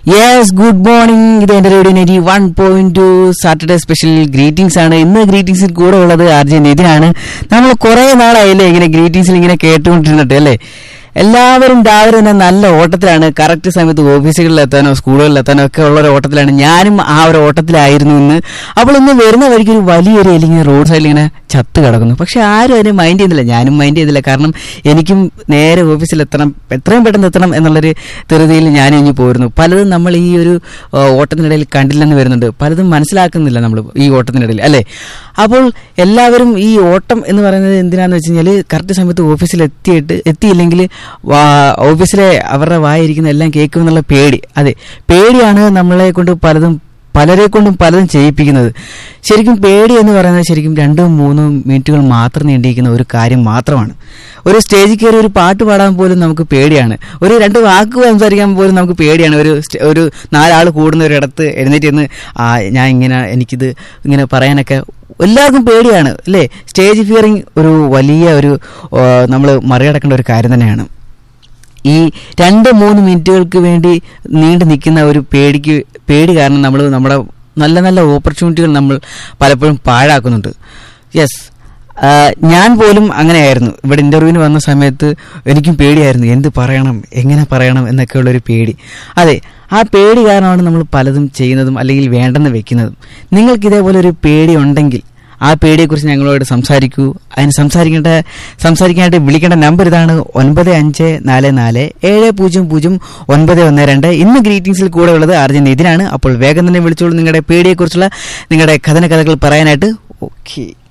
yes good morning ഇത് എന്റെ radio ninety one point two Saturday special greetings ആണ് ഇന്ന് ഗ്രീറ്റിംഗ്സിൽ കൂടെ ഉള്ളത് ആർ ജെ നിതിനാണ് നമ്മൾ കുറെ നാളായില്ലേ ഇങ്ങനെ ഗ്രീറ്റിംഗ്സിൽ ഇങ്ങനെ കേട്ടുകൊണ്ടിരുന്നിട്ട് അല്ലേ എല്ലാവരും രാവിലെ തന്നെ നല്ല ഓട്ടത്തിലാണ് കറക്റ്റ് സമയത്ത് ഓഫീസുകളിൽ എത്താനോ സ്കൂളുകളിൽ എത്താനോ ഒക്കെ ഉള്ള ഒരു ഓട്ടത്തിലാണ് ഞാനും ആ ഒരു ഓട്ടത്തിലായിരുന്നു ഇന്ന് അപ്പോൾ ഇന്ന് വരുന്ന വഴിക്ക് ഒരു വലിയൊരു അല്ലെങ്കിൽ റോഡ് സൈഡിൽ ഇങ്ങനെ ചത്ത് കിടക്കുന്നു പക്ഷെ ആരും അതിനെ മൈൻഡ് ചെയ്യുന്നില്ല ഞാനും മൈൻഡ് ചെയ്തില്ല കാരണം എനിക്കും നേരെ ഓഫീസിൽ എത്തണം എത്രയും പെട്ടെന്ന് എത്തണം എന്നുള്ളൊരു ധൃതിയിൽ ഞാൻ ഇനി പോരുന്നു പലതും നമ്മൾ ഈ ഒരു ആ, ഓട്ടത്തിനിടയിൽ കണ്ടില്ലെന്ന് വരുന്നുണ്ട് പലതും മനസ്സിലാക്കുന്നില്ല നമ്മൾ ഈ ഓട്ടത്തിനിടയിൽ അല്ലേ അപ്പോൾ എല്ലാവരും ഈ ഓട്ടം എന്ന് പറയുന്നത് എന്തിനാന്ന് വെച്ച് കഴിഞ്ഞാൽ കറക്റ്റ് സമയത്ത് ഓഫീസിൽ എത്തിയിട്ട് എത്തിയില്ലെങ്കിൽ വാ- ഓഫീസിലെ അവരുടെ വായിരിക്കുന്ന എല്ലാം കേൾക്കും എന്നുള്ള പേടി അതെ പേടിയാണ് നമ്മളെ കൊണ്ട് പലതും പലരെ കൊണ്ടും പലതും ചെയ്യിപ്പിക്കുന്നത് ശരിക്കും പേടി എന്ന് പറയുന്നത് ശരിക്കും രണ്ടും മൂന്നും മിനിറ്റുകൾ മാത്രം നീണ്ടിരിക്കുന്ന ഒരു കാര്യം മാത്രമാണ് ഒരു സ്റ്റേജിൽ കയറി ഒരു പാട്ട് പാടാൻ പോലും നമുക്ക് പേടിയാണ് ഒരു രണ്ട് വാക്ക് സംസാരിക്കാൻ പോലും നമുക്ക് പേടിയാണ് ഒരു സ്റ്റ- ഒരു നാലാൾ കൂടുന്ന ഒരിടത്ത് എഴുന്നേറ്റ് നിന്ന് ആ ഞാൻ ഇങ്ങനെ എനിക്കിത് ഇങ്ങനെ പറയാനൊക്കെ എല്ലാവർക്കും പേടിയാണ് അല്ലേ സ്റ്റേജ് ഫിയറിങ് ഒരു വലിയ ഒരു നമ്മൾ മറികടക്കേണ്ട ഒരു കാര്യം തന്നെയാണ് ഈ രണ്ട് മൂന്ന് മിനിറ്റുകൾക്ക് വേണ്ടി നീണ്ടു നിൽക്കുന്ന ഒരു പേടിക്ക് പേടി കാരണം നമ്മൾ നമ്മുടെ നല്ല നല്ല ഓപ്പർച്യൂണിറ്റികൾ നമ്മൾ പലപ്പോഴും പാഴാക്കുന്നുണ്ട് യെസ് ഞാൻ പോലും അങ്ങനെയായിരുന്നു ഇവിടെ ഇന്റർവ്യൂവിന് വന്ന സമയത്ത് എനിക്കും പേടിയായിരുന്നു എന്ത് പറയണം എങ്ങനെ പറയണം എന്നൊക്കെയുള്ളൊരു പേടി അതെ ആ പേടി കാരണമാണ് നമ്മൾ പലതും ചെയ്യുന്നതും അല്ലെങ്കിൽ വേണ്ടെന്ന് വെക്കുന്നതും നിങ്ങൾക്ക് ഇതേപോലെ ഒരു പേടി ഉണ്ടെങ്കിൽ ആ പേടിയെക്കുറിച്ച് ഞങ്ങളോട് സംസാരിക്കൂ അതിന് സംസാരിക്കേണ്ട സംസാരിക്കാനായിട്ട് വിളിക്കേണ്ട നമ്പർ ഇതാണ് ഒൻപത് അഞ്ച് നാല് നാല് ഏഴ് പൂജ്യം പൂജ്യം ഒൻപത് ഒന്ന് രണ്ട് ഇന്ന് ഗ്രീറ്റിംഗ്സിൽ കൂടെ ഉള്ളത് ആർജൻ ഇതിനാണ് അപ്പോൾ വേഗം തന്നെ വിളിച്ചോളൂ നിങ്ങളുടെ പേടിയെക്കുറിച്ചുള്ള നിങ്ങളുടെ കഥന കഥകൾ പറയാനായിട്ട് ഓക്കെ